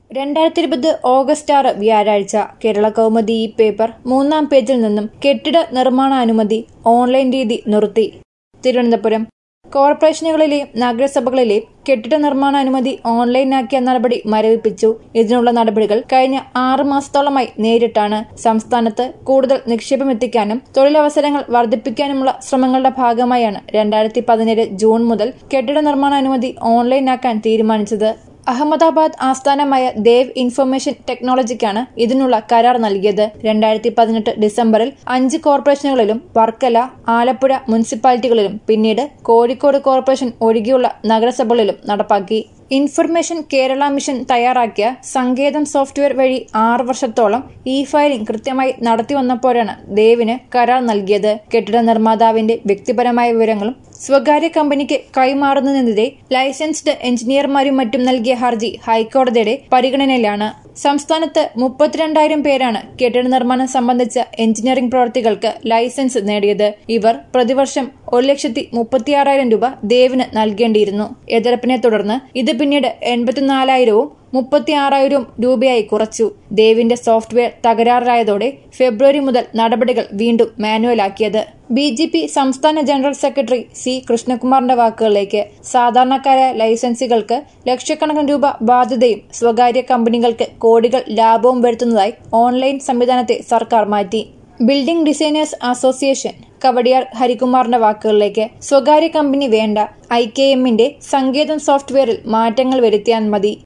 രണ്ടായിരത്തി ഇരുപത് ഓഗസ്റ്റ് ആറ് വ്യാഴാഴ്ച കേരള കൗമുദി ഈ പേപ്പർ മൂന്നാം പേജിൽ നിന്നും കെട്ടിട നിർമ്മാണാനുമതി ഓൺലൈൻ രീതി നിർത്തി തിരുവനന്തപുരം കോർപ്പറേഷനുകളിലെയും നഗരസഭകളിലെയും കെട്ടിട നിർമ്മാണ അനുമതി ഓൺലൈനാക്കിയ നടപടി മരവിപ്പിച്ചു ഇതിനുള്ള നടപടികൾ കഴിഞ്ഞ ആറ് മാസത്തോളമായി നേരിട്ടാണ് സംസ്ഥാനത്ത് കൂടുതൽ നിക്ഷേപം എത്തിക്കാനും തൊഴിലവസരങ്ങൾ വർദ്ധിപ്പിക്കാനുമുള്ള ശ്രമങ്ങളുടെ ഭാഗമായാണ് രണ്ടായിരത്തി പതിനേഴ് ജൂൺ മുതൽ കെട്ടിട നിർമ്മാണ അനുമതി ഓൺലൈനാക്കാൻ തീരുമാനിച്ചത് അഹമ്മദാബാദ് ആസ്ഥാനമായ ദേവ് ഇൻഫർമേഷൻ ടെക്നോളജിക്കാണ് ഇതിനുള്ള കരാർ നൽകിയത് രണ്ടായിരത്തി പതിനെട്ട് ഡിസംബറിൽ അഞ്ച് കോർപ്പറേഷനുകളിലും വർക്കല ആലപ്പുഴ മുനിസിപ്പാലിറ്റികളിലും പിന്നീട് കോഴിക്കോട് കോർപ്പറേഷൻ ഒഴികെയുള്ള നഗരസഭകളിലും നടപ്പാക്കി ഇൻഫർമേഷൻ കേരള മിഷൻ തയ്യാറാക്കിയ സങ്കേതം സോഫ്റ്റ്വെയർ വഴി ആറ് വർഷത്തോളം ഇ ഫയലിംഗ് കൃത്യമായി നടത്തി വന്നപ്പോഴാണ് ദേവിന് കരാർ നൽകിയത് കെട്ടിട നിർമ്മാതാവിന്റെ വ്യക്തിപരമായ വിവരങ്ങളും സ്വകാര്യ കമ്പനിക്ക് കൈമാറുന്നതിനെതിരെ ലൈസൻസ്ഡ് എഞ്ചിനീയർമാരും മറ്റും നൽകിയ ഹർജി ഹൈക്കോടതിയുടെ പരിഗണനയിലാണ് സംസ്ഥാനത്ത് മുപ്പത്തിരണ്ടായിരം പേരാണ് കെട്ടിട നിർമ്മാണം സംബന്ധിച്ച എഞ്ചിനീയറിംഗ് പ്രവൃത്തികൾക്ക് ലൈസൻസ് നേടിയത് ഇവർ പ്രതിവർഷം ഒരു ലക്ഷത്തി മുപ്പത്തിയാറായിരം രൂപ ദേവിന് നൽകേണ്ടിയിരുന്നു എതിർപ്പിനെ തുടർന്ന് ഇത് പിന്നീട് എൺപത്തിനാലായിരവും മുപ്പത്തി ആറായിരം രൂപയായി കുറച്ചു ദേവിന്റെ സോഫ്റ്റ്വെയർ തകരാറിലായതോടെ ഫെബ്രുവരി മുതൽ നടപടികൾ വീണ്ടും മാനുവലാക്കിയത് ബി ജെ പി സംസ്ഥാന ജനറൽ സെക്രട്ടറി സി കൃഷ്ണകുമാറിന്റെ വാക്കുകളിലേക്ക് സാധാരണക്കാരായ ലൈസൻസുകൾക്ക് ലക്ഷക്കണക്കിന് രൂപ ബാധ്യതയും സ്വകാര്യ കമ്പനികൾക്ക് കോടികൾ ലാഭവും വരുത്തുന്നതായി ഓൺലൈൻ സംവിധാനത്തെ സർക്കാർ മാറ്റി ബിൽഡിംഗ് ഡിസൈനേഴ്സ് അസോസിയേഷൻ കവടിയാർ ഹരികുമാറിന്റെ വാക്കുകളിലേക്ക് സ്വകാര്യ കമ്പനി വേണ്ട ഐ കെ എമ്മിന്റെ സങ്കേതം സോഫ്റ്റ്വെയറിൽ മാറ്റങ്ങൾ വരുത്തിയാൽ മതി